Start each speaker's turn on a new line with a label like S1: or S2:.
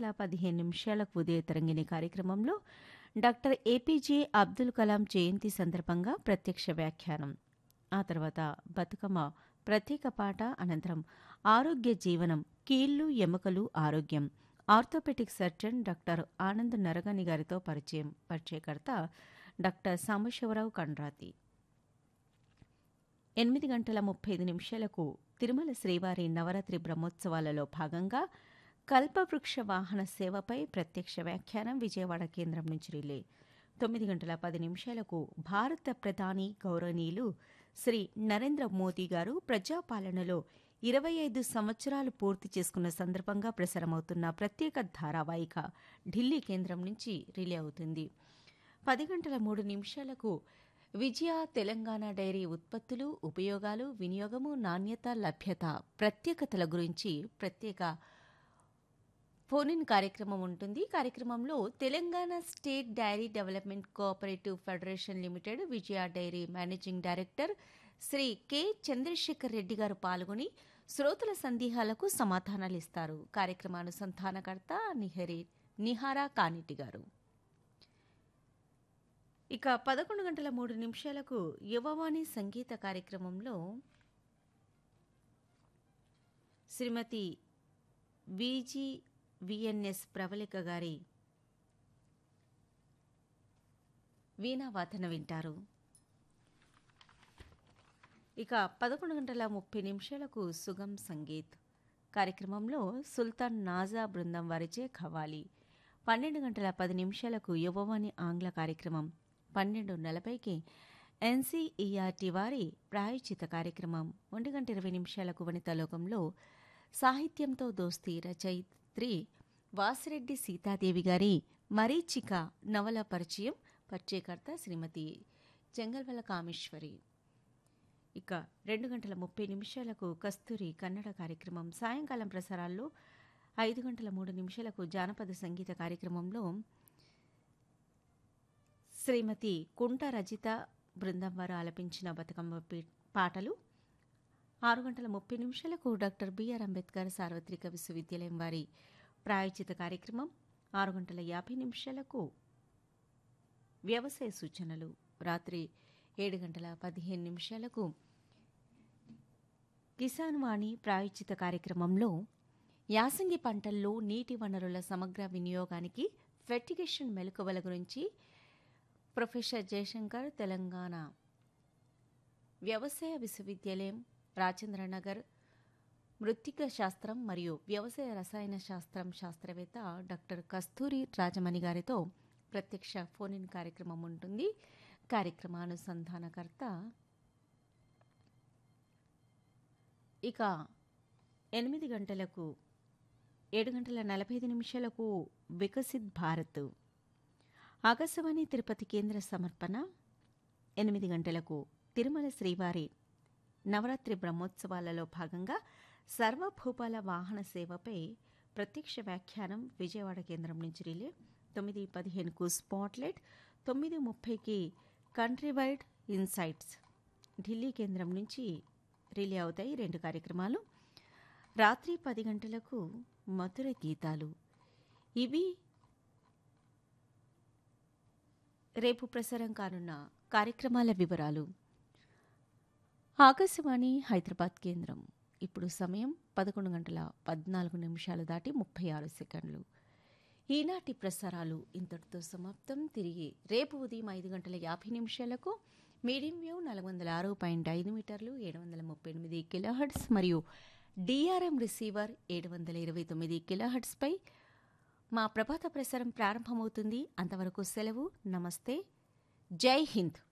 S1: పదిహేను నిమిషాలకు ఉదయ తరంగిణి కార్యక్రమంలో డాక్టర్ ఏపీజే అబ్దుల్ కలాం జయంతి సందర్భంగా ప్రత్యక్ష వ్యాఖ్యానం ఆ తర్వాత బతుకమ్మ ప్రత్యేక పాట అనంతరం ఆరోగ్య జీవనం కీళ్లు ఎముకలు ఆరోగ్యం orthopaedic surgeon doctor Anand Naragani గారితో పరిచయం పరిచయకర్త డాక్టర్ సాంబశివరావు కండ్రాతి ఎనిమిది గంటల ముప్పై ఐదు నిమిషాలకు తిరుమల శ్రీవారి నవరాత్రి బ్రహ్మోత్సవాలలో భాగంగా కల్పవృక్ష వాహన సేవపై ప్రత్యక్ష వ్యాఖ్యానం విజయవాడ కేంద్రం నుంచి రిలే తొమ్మిది గంటల పది నిమిషాలకు భారత ప్రధాని గౌరవనీయులు శ్రీ నరేంద్ర మోదీ గారు ప్రజాపాలనలో ఇరవై ఐదు సంవత్సరాలు పూర్తి చేసుకున్న సందర్భంగా ప్రసారమవుతున్న ప్రత్యేక ధారావాహిక ఢిల్లీ కేంద్రం నుంచి రిలే అవుతుంది పది గంటల మూడు నిమిషాలకు విజయ తెలంగాణ డైరీ ఉత్పత్తులు ఉపయోగాలు వినియోగము నాణ్యత లభ్యత ప్రత్యేకతల గురించి ప్రత్యేక ఫోన్ ఇన్ కార్యక్రమం ఉంటుంది కార్యక్రమంలో Telangana state dairy development cooperative federation limited Vijaya dairy managing director Shri K Chandrasekhar Reddy గారు పాల్గొని శ్రోతల సందేహాలకు సమాధానాలు ఇస్తారు కార్యక్రమానుసంధానకర్త నిహరి నిహారా కానిటి గారు ఇక పదకొండు గంటల మూడు నిమిషాలకు యువవాణి సంగీత కార్యక్రమంలో శ్రీమతి విజి విఎన్ఎస్ ప్రవళిక గారి వీణావాదన వింటారు ఇక పదకొండు గంటల ముప్పై నిమిషాలకు సుగం సంగీత్ కార్యక్రమంలో సుల్తాన్ నాజా బృందం వారిచే ఖవాలి పన్నెండు గంటల పది నిమిషాలకు యువవాణి ఆంగ్ల కార్యక్రమం పన్నెండు నలభైకి ఎన్సీఈఆర్టీ వారి ప్రాయోచిత కార్యక్రమం ఒంటి గంట ఇరవై నిమిషాలకు వనితాలోకంలో సాహిత్యంతో దోస్తీ రచయిత్రి వాసిరెడ్డి సీతాదేవి గారి మరీచిక నవల పరిచయం పరిచయకర్త శ్రీమతి చెంగల్వల కామేశ్వరి ఇక రెండు గంటల ముప్పై నిమిషాలకు కస్తూరి కన్నడ కార్యక్రమం సాయంకాలం ప్రసారాల్లో ఐదు గంటల మూడు నిమిషాలకు జానపద సంగీత కార్యక్రమంలో శ్రీమతి కుంట రజిత బృందం వారు ఆలపించిన బతుకమ్మ పీ- పాటలు ఆరు గంటల ముప్పై నిమిషాలకు డాక్టర్ బిఆర్ అంబేద్కర్ సార్వత్రిక విశ్వవిద్యాలయం వారి ప్రాయోజిత కార్యక్రమం ఆరు గంటల యాభై నిమిషాలకు వ్యవసాయ సూచనలు రాత్రి ఏడు గంటల పదిహేను నిమిషాలకు కిసాన్ వాణి ప్రాయోజిత కార్యక్రమంలో యాసంగి పంటల్లో నీటి వనరుల సమగ్ర వినియోగానికి ఫెర్టిగేషన్ మెలకువల గురించి ప్రొఫెసర్ జయశంకర్ తెలంగాణ వ్యవసాయ విశ్వవిద్యాలయం రాజేంద్రనగర్ మృత్తిక శాస్త్రం మరియు వ్యవసాయ రసాయన శాస్త్రం శాస్త్రవేత్త డాక్టర్ కస్తూరి రాజమణి గారితో ప్రత్యక్ష ఫోన్ ఇన్ కార్యక్రమం ఉంటుంది కార్యక్రమానుసంధానకర్త ఇక ఎనిమిది గంటలకు ఏడు గంటల నలభై ఐదు నిమిషాలకు వికసిత్ భారత్ ఆకాశవాణి తిరుపతి కేంద్ర సమర్పణ ఎనిమిది గంటలకు తిరుమల శ్రీవారి నవరాత్రి బ్రహ్మోత్సవాలలో భాగంగా సర్వభూపాల వాహన సేవపై ప్రత్యక్ష వ్యాఖ్యానం విజయవాడ కేంద్రం నుంచి రిలే తొమ్మిది పదిహేనుకు స్పాట్లైట్ తొమ్మిది ముప్పైకి కంట్రీ వైడ్ ఇన్సైట్స్ ఢిల్లీ కేంద్రం నుంచి రిలే అవుతాయి రెండు కార్యక్రమాలు రాత్రి పది గంటలకు మధుర గీతాలు ఇవి రేపు ప్రసారం కానున్న కార్యక్రమాల వివరాలు ఆకాశవాణి హైదరాబాద్ కేంద్రం ఇప్పుడు సమయం పదకొండు గంటల పద్నాలుగు నిమిషాలు దాటి ముప్పై ఆరు సెకండ్లు ఈనాటి ప్రసారాలు ఇంతటితో సమాప్తం తిరిగి రేపు ఉదయం ఐదు గంటల యాభై నిమిషాలకు మీడియం వేవ్ నాలుగు వందల ఆరు పాయింట్ ఐదు మీటర్లు ఏడు వందల ముప్పై ఎనిమిది కిలోహర్ట్స్ మరియు డిఆర్ఎం రిసీవర్ ఏడు వందల ఇరవై తొమ్మిది కిలోహర్ట్స్పై మా ప్రభాత ప్రసారం ప్రారంభమవుతుంది అంతవరకు సెలవు నమస్తే జై హింద్